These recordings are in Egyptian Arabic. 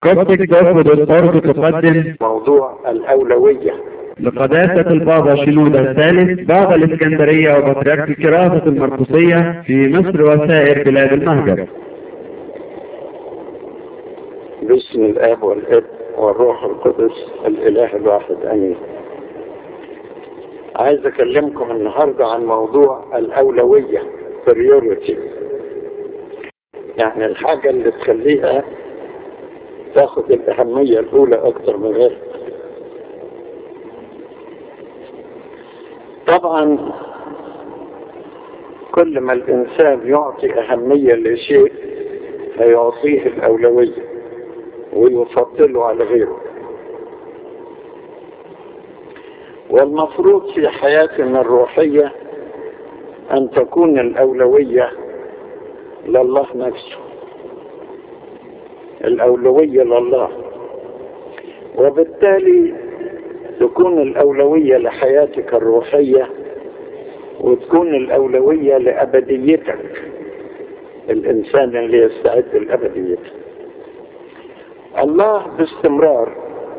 كوبتك دوت دوت تقدم موضوع الأولوية لقداسة البابا شنودة الثالث بابا الإسكندرية وبطريرك الكراسة المرقسية في مصر وسائر بلاد المهجر باسم الآب والابن والروح القدس الإله الواحد أمين عايز أكلمكم النهاردة عن موضوع الأولوية priority يعني الحاجة اللي تخليها تاخد الأهمية الأولى أكتر من غيرها طبعا كل ما الإنسان يعطي أهمية لشيء هيعطيه الأولوية ويفضله على غيره والمفروض في حياتنا الروحية أن تكون الأولوية لله نفسه الأولوية لله وبالتالي تكون الأولوية لحياتك الروحية وتكون الأولوية لأبديتك الإنسان اللي يستعد لأبديته الله باستمرار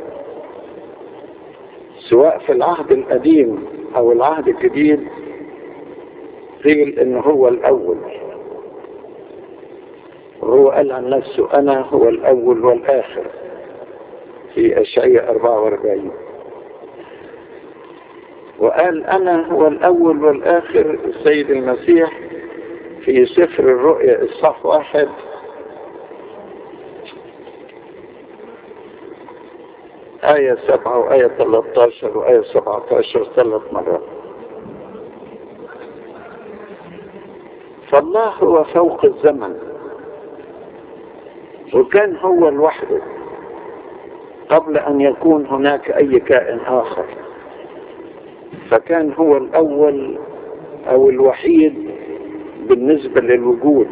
سواء في العهد القديم أو العهد الجديد قيل إن هو الأول وهو قال عن نفسه أنا هو الأول والآخر في أشعية 44 وقال أنا هو الأول والآخر السيد المسيح في سفر الرؤيا الصف واحد آية سبعة وآية 13 وآية 17 ثلاث مرات فالله هو فوق الزمن وكان هو لوحده قبل أن يكون هناك أي كائن آخر فكان هو الأول أو الوحيد بالنسبة للوجود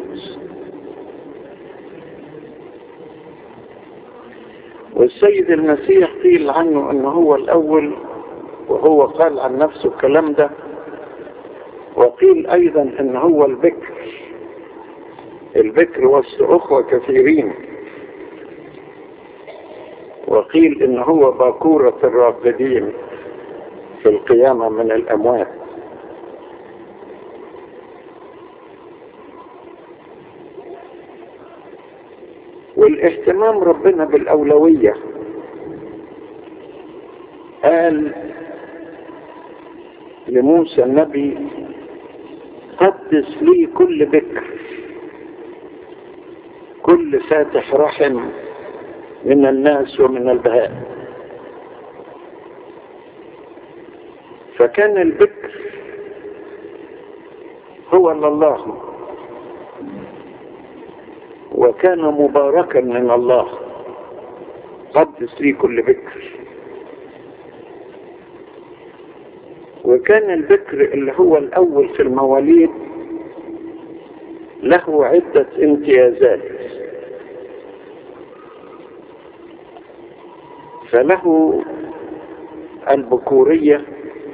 والسيد المسيح قيل عنه أنه هو الأول وهو قال عن نفسه الكلام ده وقيل أيضا أنه هو البكر البكر وسط أخوة كثيرين وقيل إن هو باكورة الراقدين في القيامة من الأموات والاهتمام ربنا بالأولوية قال لموسى النبي قدس لي كل بكر كل فاتح رحم من الناس ومن البهائم فكان البكر هو لله وكان مباركا من الله قدس لي كل بكر وكان البكر اللي هو الأول في المواليد له عدة امتيازات فله البكورية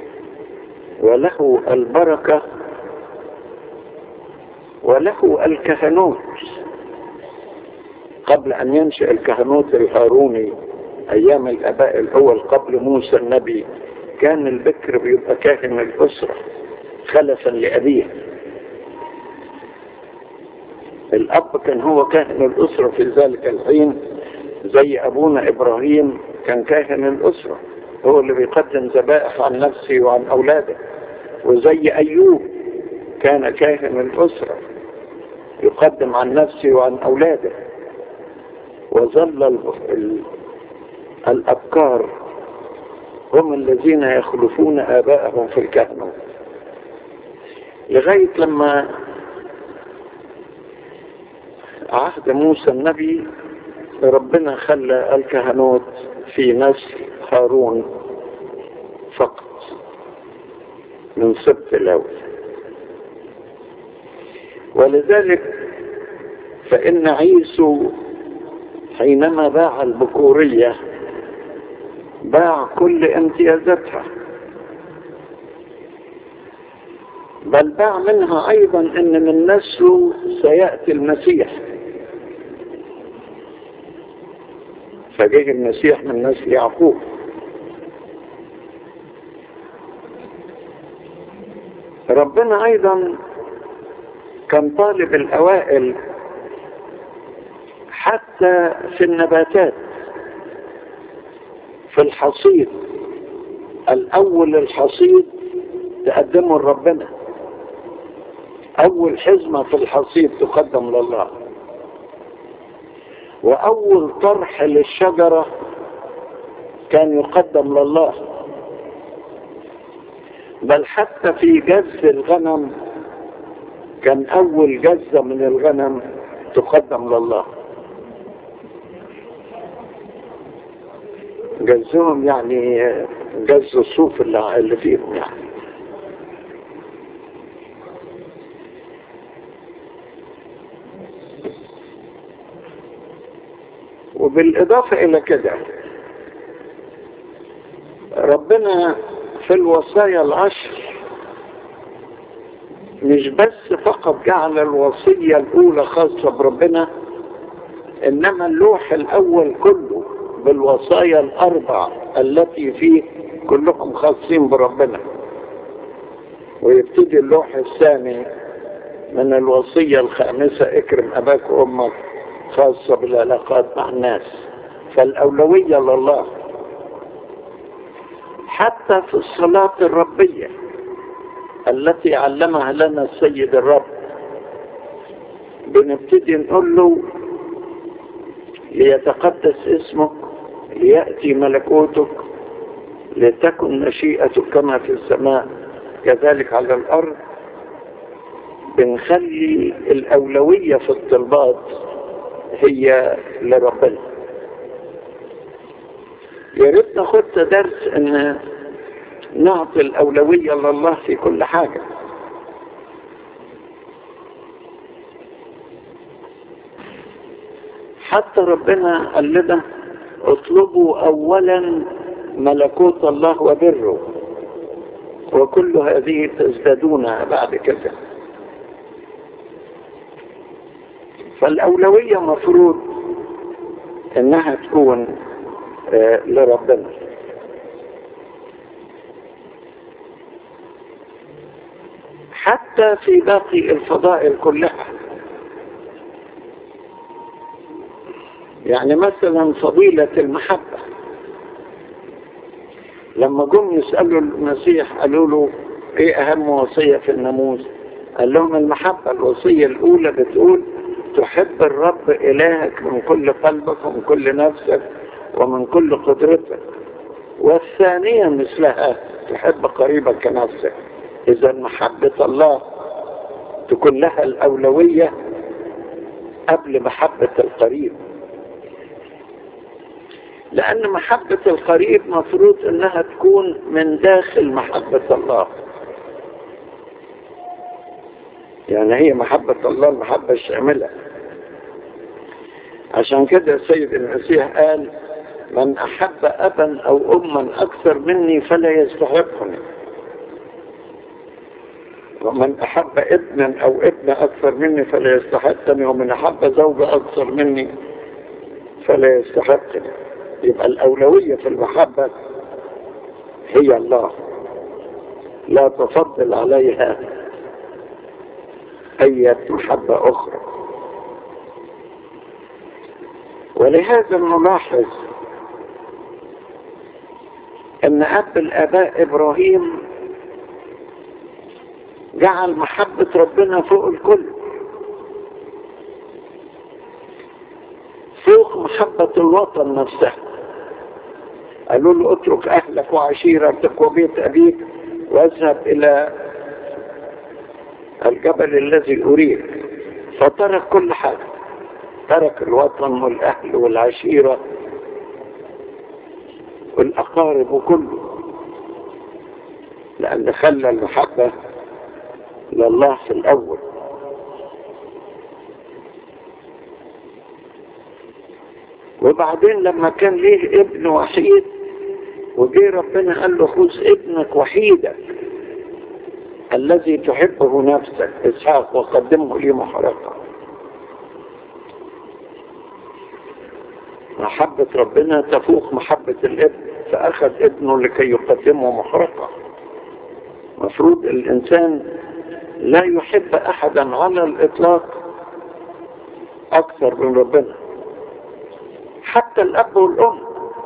وله البركة وله الكهنوت قبل أن ينشأ الكهنوت الهاروني أيام الآباء الأول قبل موسى النبي كان البكر بيبقى كاهن الأسرة خلفا لأبيه الأب كان هو كاهن الأسرة في ذلك الحين زي أبونا إبراهيم كان كاهن الأسرة هو اللي بيقدم ذبائح عن نفسه وعن أولاده وزي أيوب كان كاهن الأسرة يقدم عن نفسه وعن أولاده وظل ال... ال... الأبكار هم الذين يخلفون آباءهم في الكهنة لغاية لما عهد موسى النبي ربنا خلى الكهنوت في نسل هارون فقط من سبت الأول ولذلك فإن عيسو حينما باع البكورية باع كل امتيازاتها بل باع منها أيضا أن من نسله سيأتي المسيح فجه المسيح من نسل يعقوب ربنا ايضا كان طالب الاوائل حتى في النباتات في الحصيد الاول الحصيد تقدمه لربنا اول حزمة في الحصيد تقدم لله واول طرح للشجرة كان يقدم لله بل حتى في جز الغنم كان اول جزة من الغنم تقدم لله جزهم يعني جز الصوف اللي, اللي فيهم يعني وبالإضافة إلى كده ربنا في الوصايا العشر مش بس فقط جعل الوصية الأولى خاصة بربنا إنما اللوح الأول كله بالوصايا الأربع التي فيه كلهم خاصين بربنا ويبتدي اللوح الثاني من الوصية الخامسة اكرم أباك وأمك خاصة بالعلاقات مع الناس فالأولوية لله حتى في الصلاة الربية التي علمها لنا السيد الرب بنبتدي نقول له ليتقدس اسمك ليأتي ملكوتك لتكن مشيئتك كما في السماء كذلك على الأرض بنخلي الأولوية في الطلبات هي لربنا يا ريت ناخد درس ان نعطي الأولوية لله في كل حاجة حتى ربنا قال لنا اطلبوا أولا ملكوت الله وبره وكل هذه تزدادون بعد كده فالأولوية مفروض انها تكون آه لربنا حتى في باقي الفضائل كلها يعني مثلا فضيلة المحبة لما جم يسألوا المسيح قالوا له ايه اهم وصية في الناموس قال لهم المحبة الوصية الاولى بتقول تحب الرب الهك من كل قلبك ومن كل نفسك ومن كل قدرتك والثانية مثلها تحب قريبك كنفسك اذا محبة الله تكون لها الاولوية قبل محبة القريب لأن محبة القريب مفروض أنها تكون من داخل محبة الله يعني هي محبة الله المحبة الشاملة عشان كده السيد المسيح قال من أحب أبا أو أما أكثر مني فلا يستحقني ومن أحب ابنا أو ابنة أكثر مني فلا يستحقني ومن أحب زوجة أكثر مني فلا يستحقني يبقى الأولوية في المحبة هي الله لا تفضل عليها أي محبة أخرى ولهذا نلاحظ أن أب الآباء إبراهيم جعل محبة ربنا فوق الكل فوق محبة الوطن نفسها قالوا له اترك أهلك وعشيرتك وبيت أبيك واذهب إلى الجبل الذي أريد فترك كل حاجة ترك الوطن والأهل والعشيرة والأقارب وكله لأن خلى المحبة لله في الأول وبعدين لما كان ليه ابن وحيد وجي ربنا قال له خذ ابنك وحيدك الذي تحبه نفسك اسحاق وقدمه لي محرقا محبة ربنا تفوق محبة الابن فأخذ ابنه لكي يقدمه محرقة مفروض الإنسان لا يحب أحدا على الإطلاق أكثر من ربنا حتى الأب والأم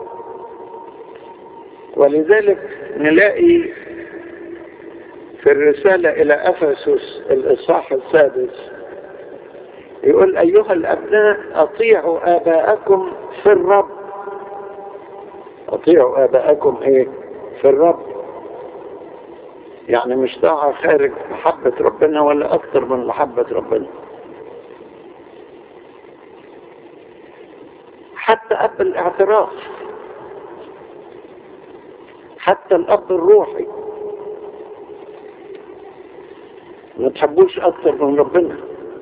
ولذلك نلاقي في الرسالة إلى أفسس الإصحاح السادس يقول أيها الأبناء أطيعوا آباءكم في الرب أطيعوا آباءكم إيه في الرب يعني مش طاعة خارج محبة ربنا ولا أكثر من محبة ربنا حتى أب الاعتراف حتى الأب الروحي ما تحبوش أكثر من ربنا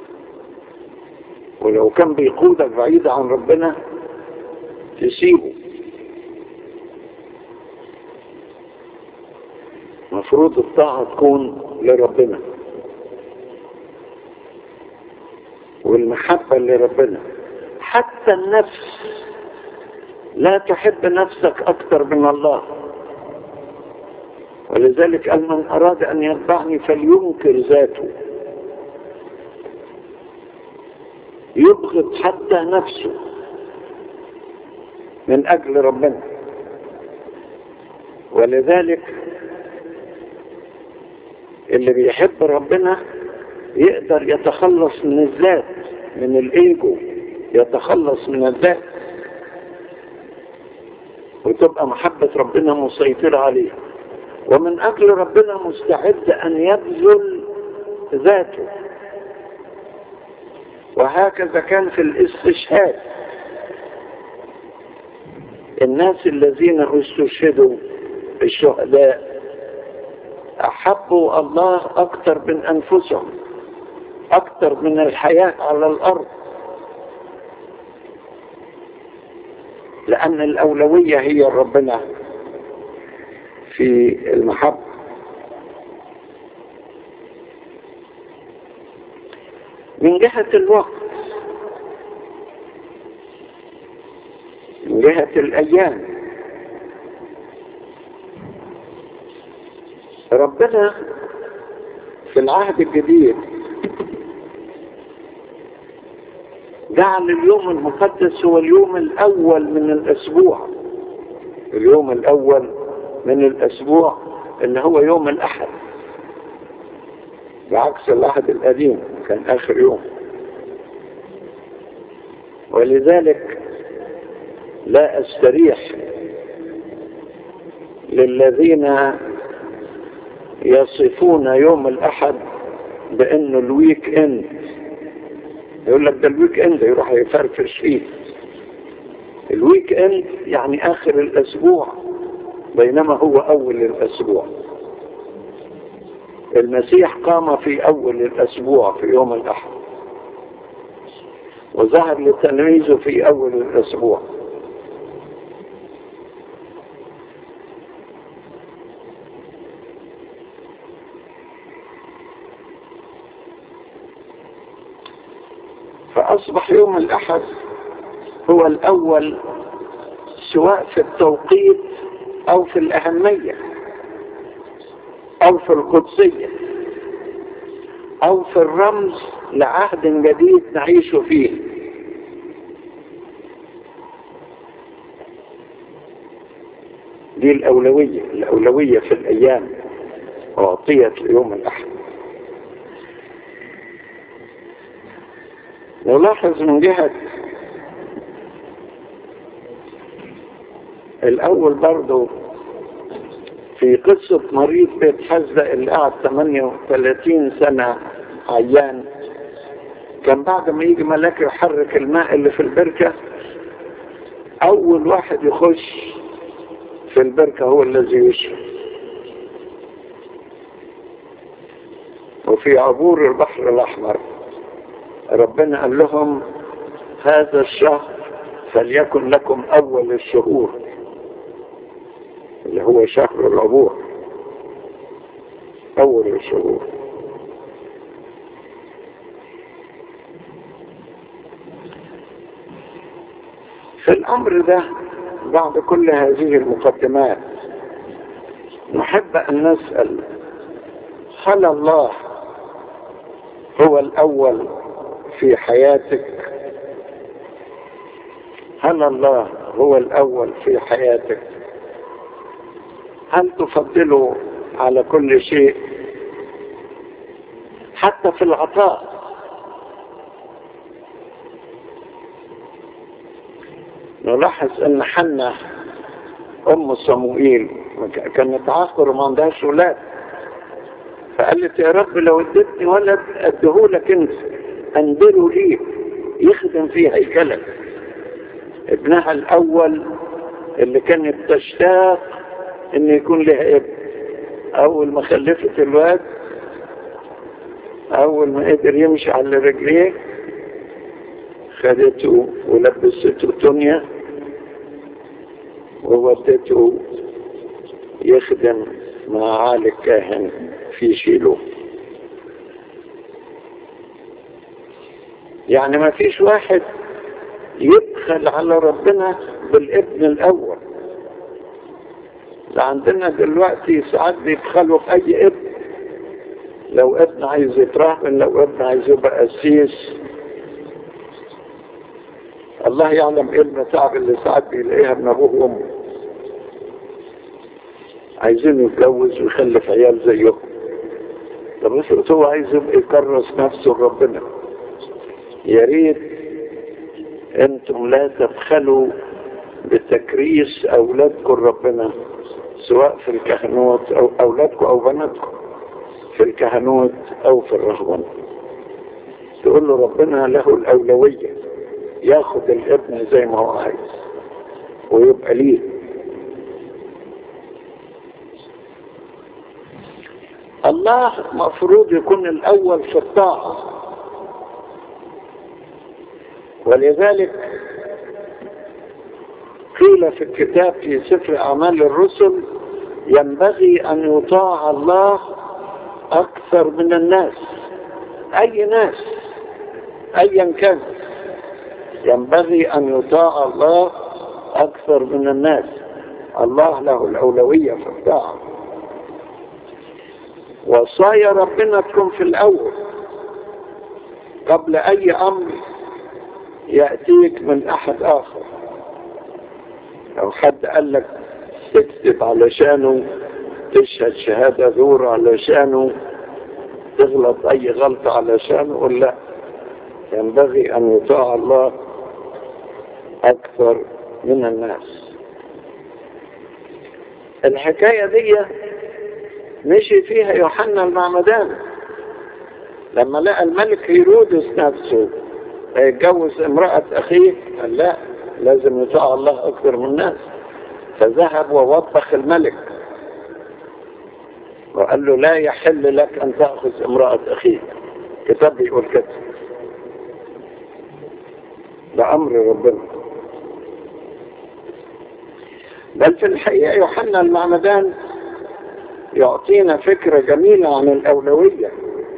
ولو كان بيقودك بعيد عن ربنا تسيبه مفروض الطاعة تكون لربنا والمحبة لربنا حتى النفس لا تحب نفسك أكثر من الله ولذلك قال من أراد أن يتبعني فلينكر ذاته يبغض حتى نفسه من أجل ربنا ولذلك اللي بيحب ربنا يقدر يتخلص من الذات من الايجو يتخلص من الذات وتبقى محبة ربنا مسيطرة عليه ومن أجل ربنا مستعد أن يبذل ذاته وهكذا كان في الاستشهاد الناس الذين استشهدوا الشهداء أحبوا الله أكثر من أنفسهم أكثر من الحياة على الأرض لأن الأولوية هي ربنا في المحبة من جهة الوقت من جهة الأيام ربنا في العهد الجديد جعل اليوم المقدس هو اليوم الأول من الأسبوع اليوم الأول من الأسبوع اللي هو يوم الأحد بعكس العهد القديم كان آخر يوم ولذلك لا أستريح للذين يصفون يوم الأحد بأنه الويك إند يقول لك ده الويك إند يروح يفرفش فيه الويك إند يعني آخر الأسبوع بينما هو أول الأسبوع المسيح قام في أول الأسبوع في يوم الأحد وظهر لتلميذه في أول الأسبوع فأصبح يوم الأحد هو الأول سواء في التوقيت أو في الأهمية أو في القدسية أو في الرمز لعهد جديد نعيش فيه دي الأولوية الأولوية في الأيام أعطيت ليوم الأحد نلاحظ من جهة الأول برضو في قصة مريض بيت حزة اللي قعد 38 سنة عيان كان بعد ما يجي ملاك يحرك الماء اللي في البركة أول واحد يخش في البركة هو الذي يشرب وفي عبور البحر الأحمر ربنا قال لهم هذا الشهر فليكن لكم أول الشهور اللي هو شهر العبور أول الشهور في في الأمر ده بعد كل هذه المقدمات نحب أن نسأل هل الله هو الأول في حياتك هل الله هو الأول في حياتك هل تفضله على كل شيء حتى في العطاء نلاحظ ان حنة ام صموئيل كانت عاقر وما عندهاش ولاد فقالت يا رب لو اديتني ولد اديهولك انت انبره ليه يخدم في هيكلك ابنها الاول اللي كانت تشتاق ان يكون لها ابن اول ما خلفت الواد اول ما قدر يمشي على رجليه خدته ولبسته دنيا وودته يخدم مع عال الكاهن في شيلو يعني ما فيش واحد يبخل على ربنا بالابن الاول ده عندنا دلوقتي ساعات بيبخلوا في اي ابن لو ابن عايز يتراهن لو ابن عايز يبقى قسيس الله يعلم ايه المتاعب اللي ساعات بيلاقيها من ابوه وامه عايزين يتجوز ويخلف عيال زيهم طب افرض هو عايز يبقى يكرس نفسه لربنا يا ريت انتم لا تبخلوا بتكريس اولادكم ربنا سواء في الكهنوت او اولادكم او بناتكم في الكهنوت او في الرهبنه تقول له ربنا له الاولويه ياخد الابن زي ما هو عايز ويبقى ليه الله مفروض يكون الاول في الطاعه ولذلك قيل في الكتاب في سفر اعمال الرسل ينبغي ان يطاع الله اكثر من الناس اي ناس ايا كان ينبغي ان يطاع الله اكثر من الناس الله له الاولويه في الطاعه وصايا ربنا تكون في الاول قبل اي امر ياتيك من احد اخر لو حد قال لك تكتب علشانه تشهد شهاده زور علشانه تغلط اي غلطه علشانه قل لا ينبغي ان يطاع الله اكثر من الناس الحكايه دي مشي فيها يوحنا المعمدان لما لقى الملك هيرودس نفسه يتجوز امرأة أخيه قال لا لازم يطاع الله أكثر من الناس فذهب ووبخ الملك وقال له لا يحل لك أن تأخذ امرأة أخيك كتاب بيقول كده ده أمر ربنا بل في الحقيقة يوحنا المعمدان يعطينا فكرة جميلة عن الأولوية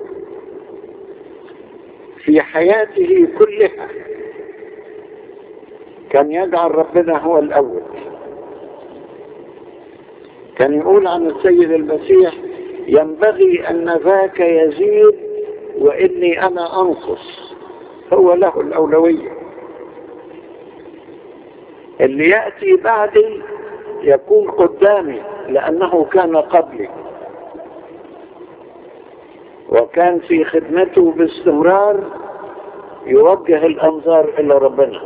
في حياته كلها كان يجعل ربنا هو الأول كان يقول عن السيد المسيح ينبغي أن ذاك يزيد وإني أنا أنقص هو له الأولوية اللي يأتي بعدي يكون قدامي لأنه كان قبلي وكان في خدمته باستمرار يوجه الأنظار إلى ربنا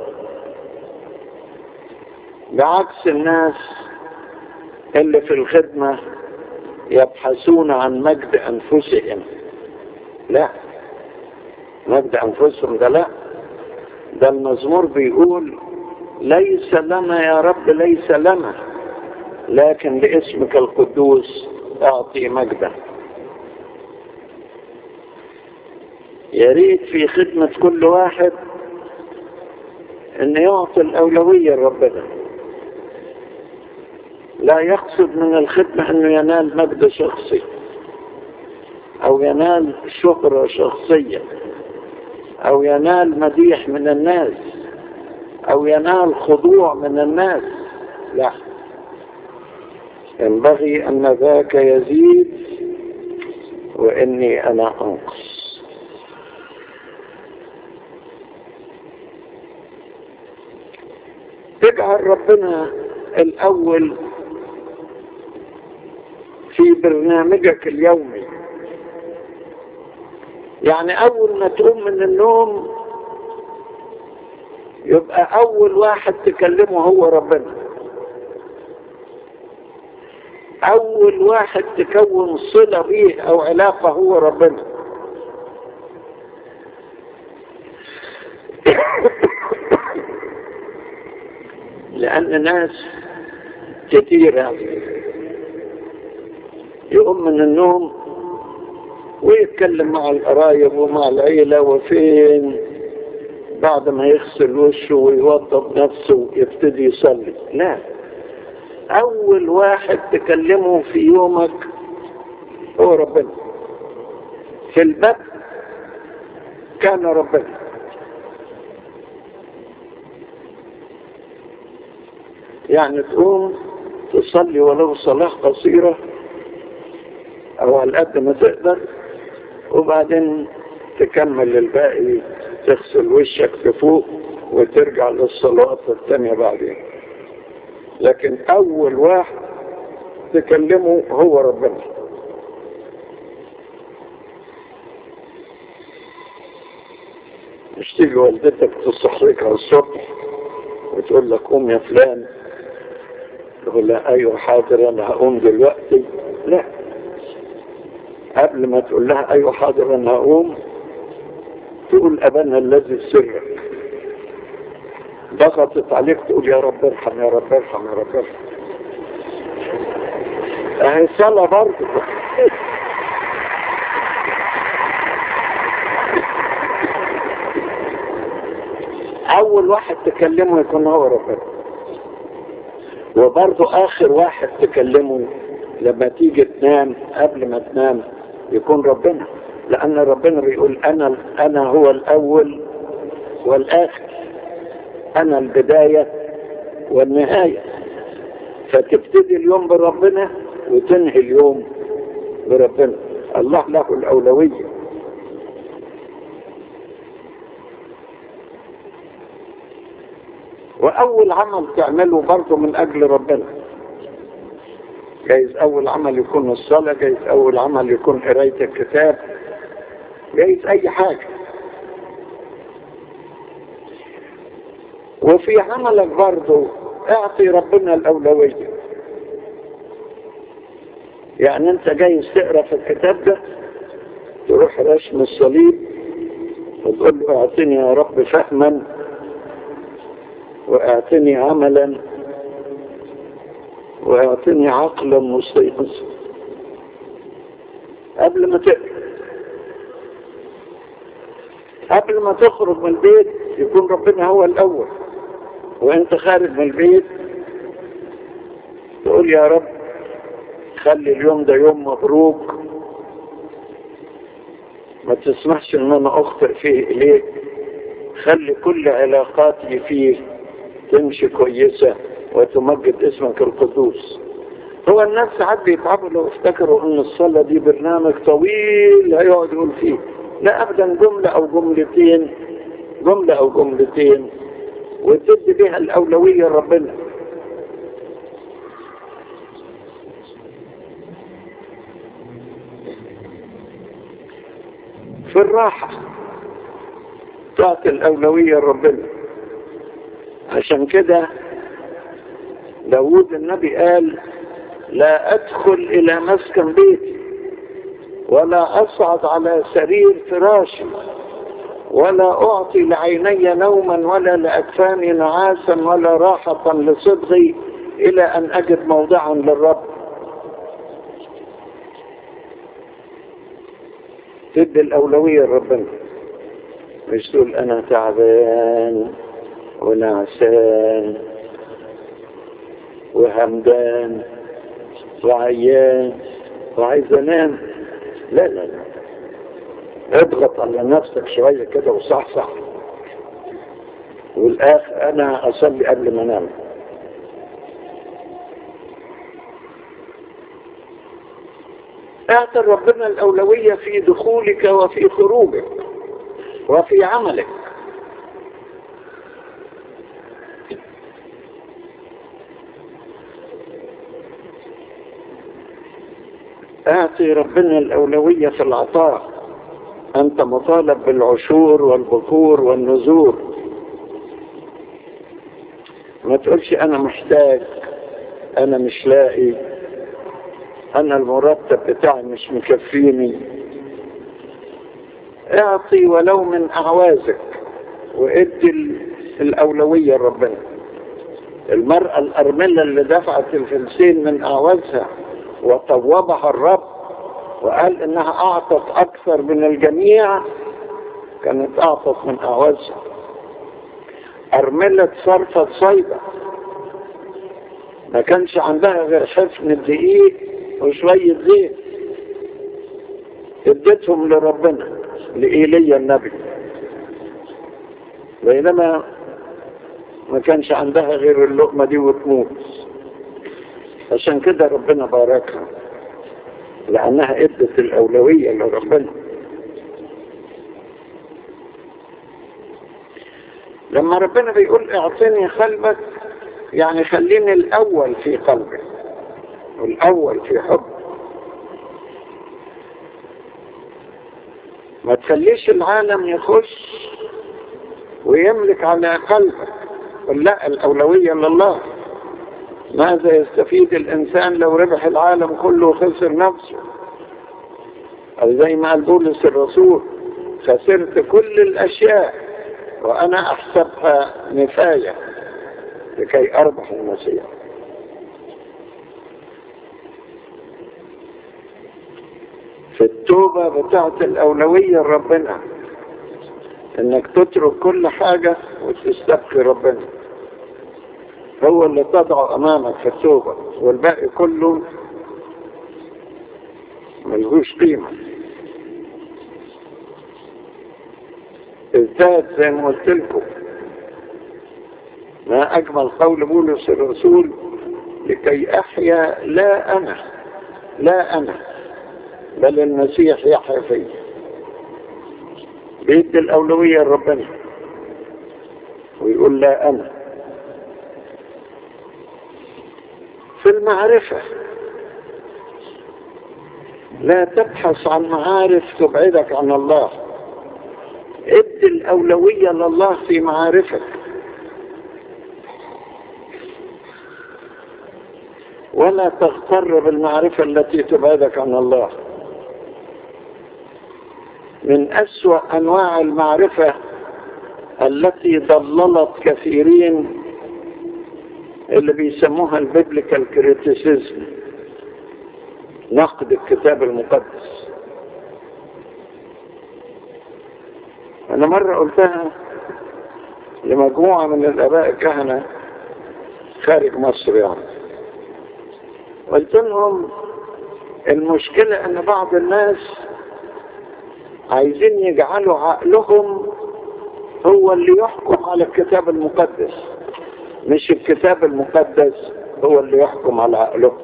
بعكس الناس اللي في الخدمة يبحثون عن مجد أنفسهم لا مجد أنفسهم ده لا ده المزمور بيقول ليس لنا يا رب ليس لنا لكن لاسمك القدوس اعطي مجدا يا ريت في خدمة كل واحد ان يعطي الاولوية لربنا لا يقصد من الخدمة انه ينال مجد شخصي او ينال شهرة شخصية او ينال مديح من الناس او ينال خضوع من الناس لا ينبغي ان ذاك يزيد واني انا انقص اجعل ربنا الاول في برنامجك اليومي يعني اول ما تقوم من النوم يبقى اول واحد تكلمه هو ربنا اول واحد تكون صلة بيه او علاقة هو ربنا لان ناس كتيرة يقوم من النوم ويتكلم مع القرايب ومع العيلة وفين بعد ما يغسل وشه ويوضب نفسه يبتدي يصلي لا اول واحد تكلمه في يومك هو ربنا في البدء كان ربنا يعني تقوم تصلي ولو صلاة قصيرة او على قد ما تقدر وبعدين تكمل الباقي تغسل وشك لفوق وترجع للصلاة الثانية بعدين لكن اول واحد تكلمه هو ربنا مش تيجي والدتك تصحيك على الصبح وتقول لك قوم يا فلان تقول لها ايوه حاضر انا هقوم دلوقتي لا قبل ما تقول لها ايوه حاضر انا هقوم تقول ابانا الذي سرك ضغطت عليك تقول يا رب ارحم يا رب ارحم يا رب ارحم اهي صلاة برضه اول واحد تكلمه يكون هو ربنا وبرضه اخر واحد تكلمه لما تيجي تنام قبل ما تنام يكون ربنا لان ربنا بيقول انا انا هو الاول والاخر انا البداية والنهاية فتبتدي اليوم بربنا وتنهي اليوم بربنا الله له الاولوية واول عمل تعمله برضه من اجل ربنا جايز اول عمل يكون الصلاة جايز اول عمل يكون قراية الكتاب جايز اي حاجة وفي عملك برضه اعطي ربنا الاولوية يعني انت جايز تقرا في الكتاب ده تروح رسم الصليب وتقول له اعطني يا رب فهما واعطني عملا واعطني عقلا مستيقظا قبل ما تقرا قبل ما تخرج من البيت يكون ربنا هو الاول وانت خارج من البيت تقول يا رب خلي اليوم ده يوم مبروك ما تسمحش ان انا اخطئ فيه اليك خلي كل علاقاتي فيه تمشي كويسة وتمجد اسمك القدوس هو الناس ساعات بيتعبوا لو افتكروا ان الصلاة دي برنامج طويل هيقعد يقول فيه لا ابدا جملة او جملتين جملة او جملتين وتدي بها الاولوية لربنا في الراحة تعطي الأولوية لربنا عشان كده داود النبي قال لا أدخل إلى مسكن بيتي ولا أصعد على سرير فراشي ولا أعطي لعيني نوما ولا لأكفاني نعاسا ولا راحة لصدغي إلى أن أجد موضعا للرب تدي الأولوية لربنا مش تقول أنا تعبان ونعسان وهمدان وعيان وعايز انام لا لا لا اضغط على نفسك شوية كده وصحصح والآخر أنا أصلي قبل ما أنام اعطي ربنا الأولوية في دخولك وفي خروجك وفي عملك اعطي ربنا الأولوية في العطاء أنت مطالب بالعشور والبكور والنزور ما تقولش أنا محتاج أنا مش لاقي أنا المرتب بتاعي مش مكفيني اعطي ولو من أعوازك وادي الأولوية لربنا المرأة الأرملة اللي دفعت الفلسين من أعوازها وطوبها الرب وقال إنها أعطت أكثر من الجميع كانت أعطت من أعوازها أرملة صرفة صيدة ما كانش عندها غير حفن الدقيق وشوية زيت اديتهم لربنا لإيليا النبي بينما ما كانش عندها غير اللقمة دي وتموت عشان كده ربنا باركها لأنها ادت الأولوية لربنا لما ربنا بيقول اعطني قلبك يعني خليني الأول في قلبك والأول في حب ما تخليش العالم يخش ويملك على قلبك قل لا الأولوية لله ماذا يستفيد الإنسان لو ربح العالم كله وخسر نفسه أو زي ما قال بولس الرسول خسرت كل الأشياء وأنا أحسبها نفاية لكي أربح المسيح في التوبة بتاعت الأولوية لربنا إنك تترك كل حاجة وتستبقي ربنا هو اللي تضع أمامك في التوبة والباقي كله ملهوش قيمة ازداد زي ما قلت لكم ما أجمل قول بولس الرسول لكي أحيا لا أنا لا أنا بل المسيح يحيا فيا بيدي الأولوية لربنا ويقول لا أنا في المعرفة لا تبحث عن معارف تبعدك عن الله ادي الأولوية لله في معارفك ولا تغتر بالمعرفة التي تبعدك عن الله من أسوأ أنواع المعرفة التي ضللت كثيرين اللي بيسموها البيبليكال كريتيسيزم نقد الكتاب المقدس أنا مرة قلتها لمجموعة من الآباء الكهنة خارج مصر يعني قلت لهم المشكلة أن بعض الناس عايزين يجعلوا عقلهم هو اللي يحكم على الكتاب المقدس مش الكتاب المقدس هو اللي يحكم على عقلهم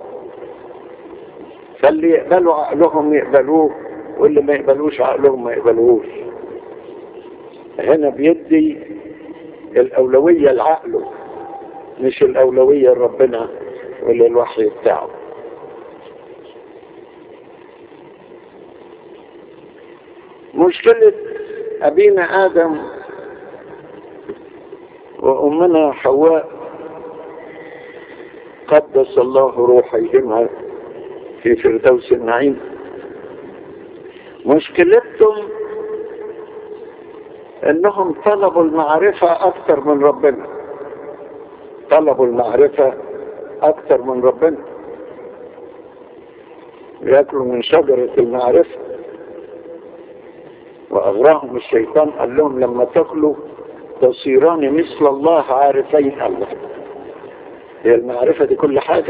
فاللي يقبلوا عقلهم يقبلوه واللي ما يقبلوش عقلهم ما يقبلوهوش هنا بيدي الأولوية لعقله مش الأولوية لربنا وللوحي بتاعه مشكلة أبينا آدم وأمنا حواء قدس الله روحيهما في فردوس النعيم مشكلتهم انهم طلبوا المعرفة اكثر من ربنا طلبوا المعرفة اكثر من ربنا ياكلوا من شجرة المعرفة واغراهم الشيطان قال لهم لما تاكلوا تصيران مثل الله عارفين الله هي المعرفة دي كل حاجة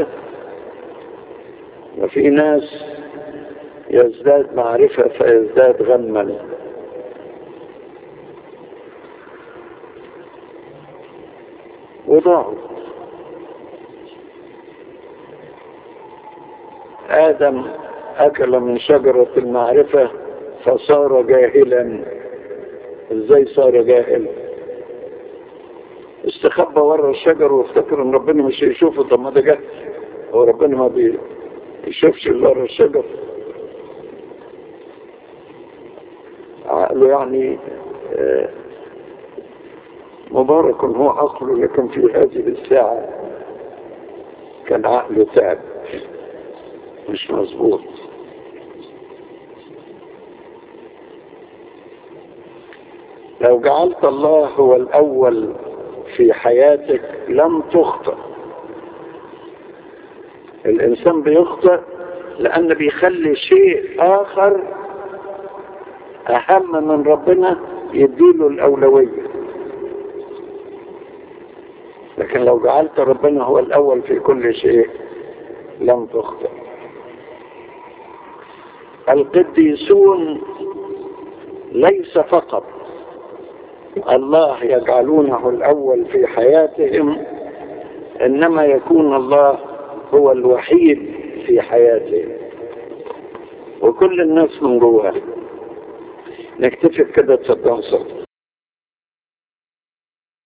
وفي ناس يزداد معرفة فيزداد غما وضاعوا آدم أكل من شجرة المعرفة فصار جاهلا ازاي صار جاهل استخبى ورا الشجر وافتكر ان ربنا مش هيشوفه طب ما ده جاهل هو ربنا ما بيشوفش اللي ورا الشجر عقله يعني آه مبارك هو عقله لكن في هذه الساعة كان عقله تعب مش مظبوط لو جعلت الله هو الأول في حياتك لم تخطئ الإنسان بيخطئ لأن بيخلي شيء آخر أهم من ربنا يديله الأولوية لكن لو جعلت ربنا هو الأول في كل شيء لم تخطئ القديسون ليس فقط الله يجعلونه الأول في حياتهم إنما يكون الله هو الوحيد في حياتهم وكل الناس من جواها نكتفي كده تصدقوا